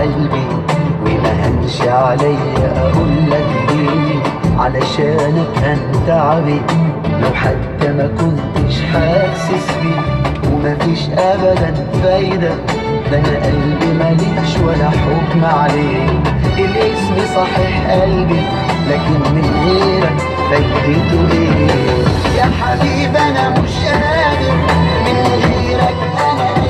قلبي وما هنش عليا اقول لك ايه علشانك انت عبيد لو حتى ما كنتش حاسس بيه ومفيش ابدا فايدة ده انا قلبي ماليش ولا حكم عليه الاسم صحيح قلبي لكن من غيرك فايدته ايه يا حبيبي انا مش قادر من غيرك انا